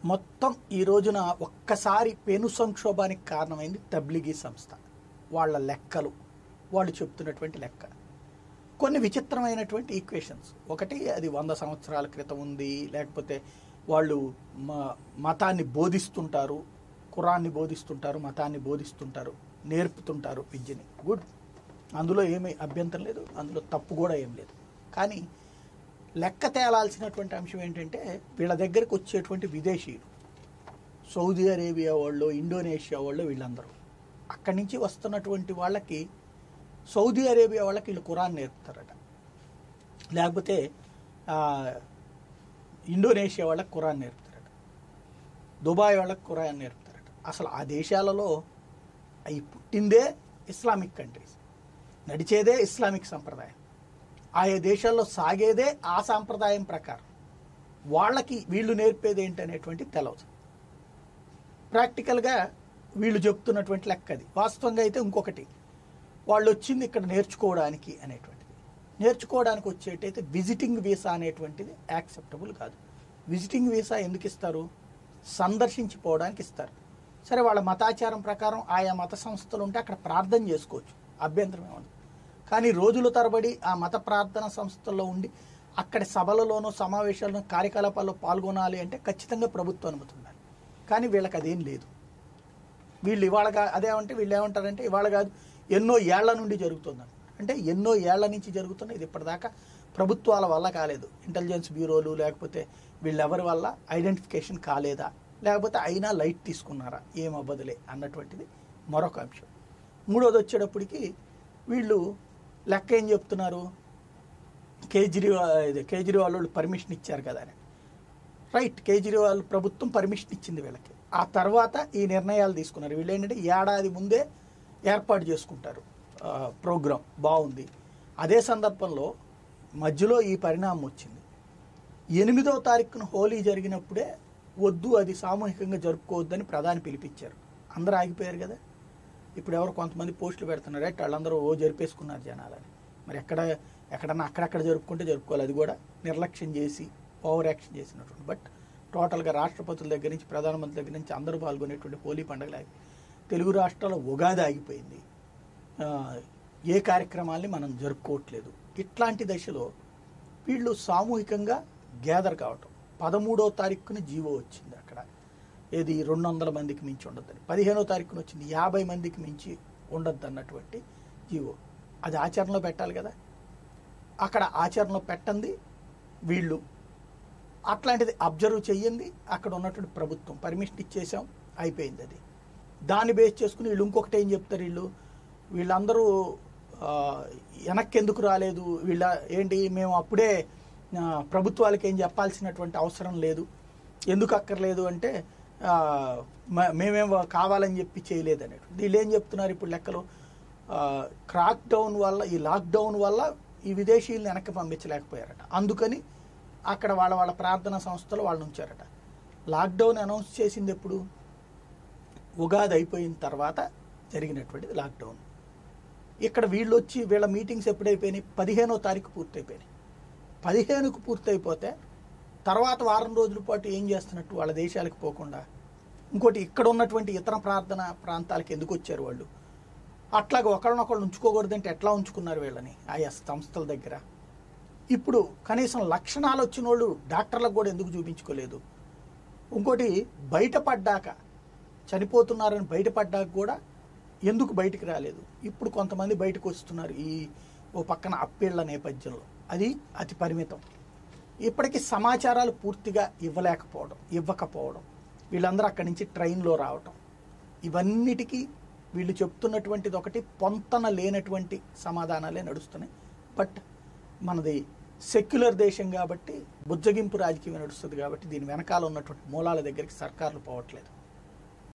మొత్తం ఈ రోజున ఒక్కసారి పెను సంక్షోభానికి కారణమైంది తబ్లిగీ సంస్థ వాళ్ళ లెక్కలు వాళ్ళు చెప్తున్నటువంటి లెక్క కొన్ని విచిత్రమైనటువంటి ఈక్వేషన్స్ ఒకటి అది వంద సంవత్సరాల క్రితం ఉంది లేకపోతే వాళ్ళు మ- మతాన్ని బోధిస్తుంటారు కురాన్ని బోధిస్తుంటారు మతాన్ని బోధిస్తుంటారు నేర్పుతుంటారు విద్యని గుడ్ అందులో ఏమీ అభ్యంతరం లేదు అందులో తప్పు కూడా ఏం లేదు కానీ లెక్క తేలాల్సినటువంటి అంశం ఏంటంటే వీళ్ళ దగ్గరికి వచ్చేటువంటి విదేశీయులు సౌదీ అరేబియా వాళ్ళు ఇండోనేషియా వాళ్ళు వీళ్ళందరూ అక్కడి నుంచి వస్తున్నటువంటి వాళ్ళకి సౌదీ అరేబియా వాళ్ళకి వీళ్ళు ఖురాన్ నేర్పుతారట లేకపోతే ఆ, ఇండోనేషియా వాళ్ళకి ఖురాన్ నేర్పుతారట దుబాయ్ వాళ్ళకి ఖురాన్ నేర్పుతారట అసలు ఆ దేశాలలో అవి పుట్టిందే ఇస్లామిక్ కంట్రీస్ నడిచేదే ఇస్లామిక్ సంప్రదాయం ఆయా దేశాల్లో సాగేదే ఆ సాంప్రదాయం ప్రకారం వాళ్ళకి వీళ్ళు నేర్పేది ఏంటనేటువంటి తెలవదు ప్రాక్టికల్గా వీళ్ళు చెప్తున్నటువంటి లెక్క అది వాస్తవంగా అయితే ఇంకొకటి వాళ్ళు వచ్చింది ఇక్కడ నేర్చుకోవడానికి అనేటువంటిది నేర్చుకోవడానికి వచ్చేటైతే విజిటింగ్ వీసా అనేటువంటిది యాక్సెప్టబుల్ కాదు విజిటింగ్ వీసా ఎందుకు ఇస్తారు సందర్శించిపోవడానికి ఇస్తారు సరే వాళ్ళ మతాచారం ప్రకారం ఆయా మత సంస్థలు ఉంటే అక్కడ ప్రార్థన చేసుకోవచ్చు అభ్యంతరం ఏముంది కానీ రోజుల తరబడి ఆ మత ప్రార్థన సంస్థల్లో ఉండి అక్కడి సభలలోనూ సమావేశాల్లోనూ కార్యకలాపాల్లో పాల్గొనాలి అంటే ఖచ్చితంగా ప్రభుత్వ అనుమతి ఉండాలి కానీ వీళ్ళకి అదేం లేదు వీళ్ళు ఇవాళ కా- అదేమంటే వీళ్ళు ఏమంటారంటే ఇవాళ కాదు ఎన్నో ఏళ్ల నుండి జరుగుతుందని అంటే ఎన్నో ఏళ్ల నుంచి జరుగుతున్న ఇది ఇప్పటిదాకా ప్రభుత్వాల వల్ల కాలేదు ఇంటెలిజెన్స్ బ్యూరోలు లేకపోతే వీళ్ళెవరి వల్ల ఐడెంటిఫికేషన్ కాలేదా లేకపోతే అయినా లైట్ తీసుకున్నారా ఏం అవ్వదులే అన్నటువంటిది మరొక అంశం మూడోది వచ్చేటప్పటికి వీళ్ళు లెక్క ఏం చెప్తున్నారు కేజ్రీవాల్ ఇది కేజ్రీవాల్ వాళ్ళు పర్మిషన్ ఇచ్చారు కదా అని రైట్ కేజ్రీవాల్ ప్రభుత్వం పర్మిషన్ ఇచ్చింది వీళ్ళకి ఆ తర్వాత ఈ నిర్ణయాలు తీసుకున్నారు వీళ్ళు ఏంటంటే ఏడాది ముందే ఏర్పాటు చేసుకుంటారు ఆ, ప్రోగ్రాం బాగుంది అదే సందర్భంలో మధ్యలో ఈ పరిణామం వచ్చింది ఎనిమిదవ తారీఖున హోలీ జరిగినప్పుడే వద్దు అది సామూహికంగా జరుపుకోవద్దని ప్రధాని పిలిపించారు అందరూ ఆగిపోయారు కదా ఇప్పుడు ఎవరు కొంతమంది పోస్టులు పెడుతున్నారు రైట్ వాళ్ళందరూ ఓ జరిపేసుకున్నారు జనాలని మరి ఎక్కడ ఎక్కడన్నా అక్కడక్కడ జరుపుకుంటే జరుపుకోవాలి అది కూడా నిర్లక్ష్యం చేసి ఓవర్ యాక్షన్ చేసినటువంటి బట్ టోటల్గా రాష్ట్రపతుల దగ్గర నుంచి ప్రధానమంత్రి దగ్గర నుంచి అందరూ పాల్గొనేటువంటి హోలీ పండుగలు ఆగి తెలుగు రాష్ట్రాల్లో ఉగాది ఆగిపోయింది ఆ, ఏ కార్యక్రమాల్ని మనం జరుపుకోవట్లేదు ఇట్లాంటి దశలో వీళ్ళు సామూహికంగా గ్యాదర్ కావటం పదమూడో తారీఖున జీవో వచ్చింది అక్కడ ఏది రెండు వందల మందికి మించి ఉండొద్దని పదిహేనో తారీఖున వచ్చింది యాభై మందికి మించి ఉండొద్దు అన్నటువంటి జీవో అది ఆచరణలో పెట్టాలి కదా అక్కడ ఆచరణలో పెట్టండి వీళ్ళు అట్లాంటిది అబ్జర్వ్ చెయ్యింది అక్కడ ఉన్నటువంటి ప్రభుత్వం పర్మిషన్ ఇచ్చేసాం అయిపోయింది అది దాన్ని బేస్ చేసుకుని వీళ్ళు ఇంకొకటి ఏం చెప్తారు వీళ్ళు వీళ్ళందరూ ఆ, వెనక్కి ఎందుకు రాలేదు వీళ్ళ ఏంటి మేము అప్పుడే ఆ, ప్రభుత్వాలకి ఏం చెప్పాల్సినటువంటి అవసరం లేదు ఎందుకు అక్కర్లేదు అంటే ఆ, మ- మేమేం కావాలని చెప్పి చేయలేదు అనేటువంటి వీళ్ళు ఏం చెప్తున్నారు ఇప్పుడు లెక్కలు క్రాక్ డౌన్ వల్ల ఈ లాక్డౌన్ వల్ల ఈ విదేశీయుల్ని వెనక్కి పంపించలేకపోయారట అందుకని అక్కడ వాళ్ళ వాళ్ళ ప్రార్థనా సంస్థలు వాళ్ళు ఉంచారట లాక్డౌన్ అనౌన్స్ చేసింది ఎప్పుడు ఉగాది అయిపోయిన తర్వాత జరిగినటువంటిది లాక్డౌన్ ఇక్కడ వీళ్ళు వచ్చి వీళ్ళ మీటింగ్స్ ఎప్పుడైపోయినాయి పదిహేనో తారీఖు పూర్తయిపోయినాయి పదిహేనుకు పూర్తయిపోతే తర్వాత వారం రోజుల పాటు ఏం చేస్తున్నట్టు వాళ్ళ దేశాలకు పోకుండా ఇంకోటి ఇక్కడ ఉన్నటువంటి ఇతర ప్రార్థన ప్రాంతాలకు ఎందుకు వచ్చారు వాళ్ళు అట్లాగే ఒకళ్ళనొకళ్ళు ఉంచుకోకూడదంటే ఎట్లా ఉంచుకున్నారు వీళ్ళని ఆయా సంస్థల దగ్గర ఇప్పుడు కనీసం లక్షణాలు వచ్చిన వాళ్ళు డాక్టర్లకు కూడా ఎందుకు చూపించుకోలేదు ఇంకోటి బయటపడ్డాక చనిపోతున్నారని బయటపడ్డాక కూడా ఎందుకు బయటికి రాలేదు ఇప్పుడు కొంతమంది బయటకు వస్తున్నారు ఈ ఓ పక్కన అప్పీళ్ల నేపథ్యంలో అది అతి పరిమితం ఇప్పటికీ సమాచారాలు పూర్తిగా ఇవ్వలేకపోవడం ఇవ్వకపోవడం వీళ్ళందరూ అక్కడి నుంచి ట్రైన్లో రావటం ఇవన్నిటికీ వీళ్ళు చెప్తున్నటువంటిది ఒకటి పొంతన లేనటువంటి సమాధానాలే నడుస్తున్నాయి బట్ మనది సెక్యులర్ దేశం కాబట్టి బుజ్జగింపు రాజకీయం నడుస్తుంది కాబట్టి దీని వెనకాల ఉన్నటువంటి మూలాల దగ్గరికి సర్కార్లు పోవట్లేదు